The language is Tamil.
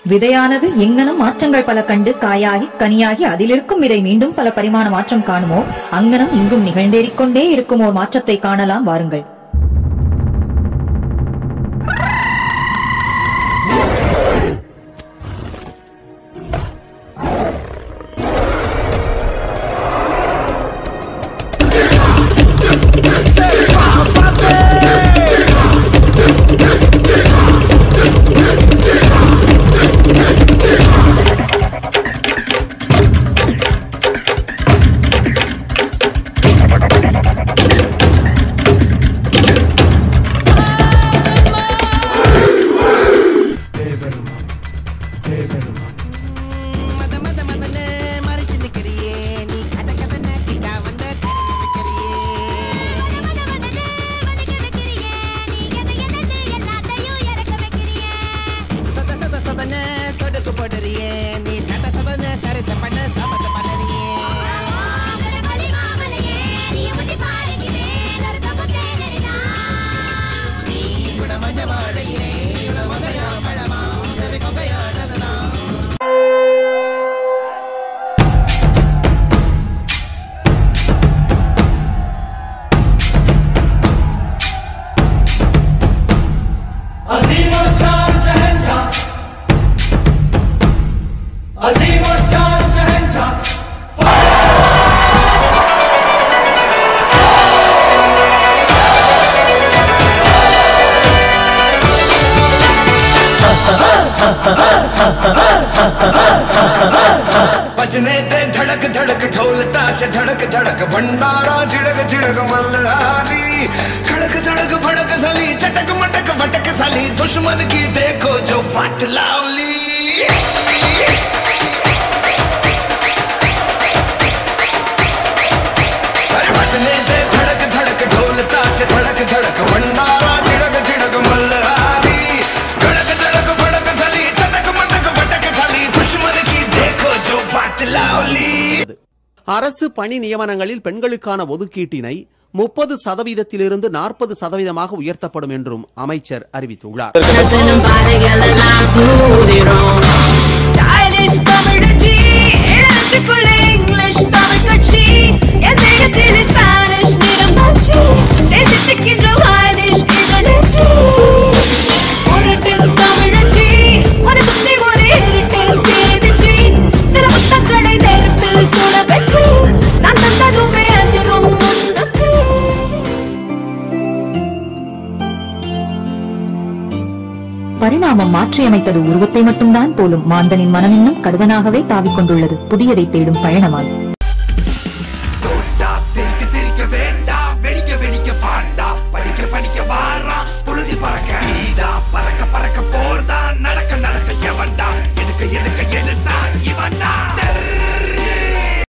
விதையானது எங்கனம் மாற்றங்கள் பல கண்டு காயாகி கனியாகி அதிலிருக்கும் விதை மீண்டும் பல பரிமாண மாற்றம் காணுமோ அங்கனம் இங்கும் நிகழ்ந்தேறிக்கொண்டே இருக்கும் ஓர் மாற்றத்தை காணலாம் வாருங்கள் மத மத மதன்னு மறைச்சு நிக்கிறியே நீ கத கதன்னு கிட்டா வந்து கட்டி வைக்கிறியே சத சத சதன்னு சொடுக்கு போடுறியே நீ சத சதன்னு சரிச பண்ண சமத்த பண்ணுறியே நீ கூட மஞ்ச வாழையே இவ்வளவு வகையா பழமா உதவி கொகையானதுனா عظيم الشان شهنشاه عظيم الشان شهنشاه बजने ते धड़क धड़क ढोल ताश धड़क धड़क भंडारा झिड़क झिड़क मल्हारी खड़क धड़क भड़क साली चटक मटक फटक साली दुश्मन की देखो जो फट लावली अरे बजने ते धड़क धड़क ढोल ताश धड़क धड़क भंडारा झिड़क झिड़क मल्हारी खड़क धड़क भड़क साली चटक मटक फटक साली दुश्मन की देखो जो फट लावली அரசு பணி நியமனங்களில் பெண்களுக்கான ஒதுக்கீட்டினை முப்பது சதவீதத்திலிருந்து நாற்பது சதவீதமாக உயர்த்தப்படும் என்றும் அமைச்சர் அறிவித்துள்ளார் Stylish தமிழச்சி, இளஞ்சிக்குள்ள English தமிழ் கட்சி, என் தேகத்தில் Spanish நிறம் மாற்றி, தேடி திக்கின்ற Irish இதழச்சி. முரட்டில் தமிழச்சி, ஒரு சுத்தி ஒரு இருட்டில் பிறந்துச்சு. சில புத்தகங்களை நெருப்பில் சுட வச்சு, நான் தந்ததுமே அதிரும் முன்னுச்சு. பரிணாமம் மாற்றியமைத்தது உருவத்தை மட்டும்தான் போலும் மாந்தனின் மனம் இன்னும் கடுவனாகவே தாவிக் கொண்டுள்ளது புதியதை தேடும் பயணமாய்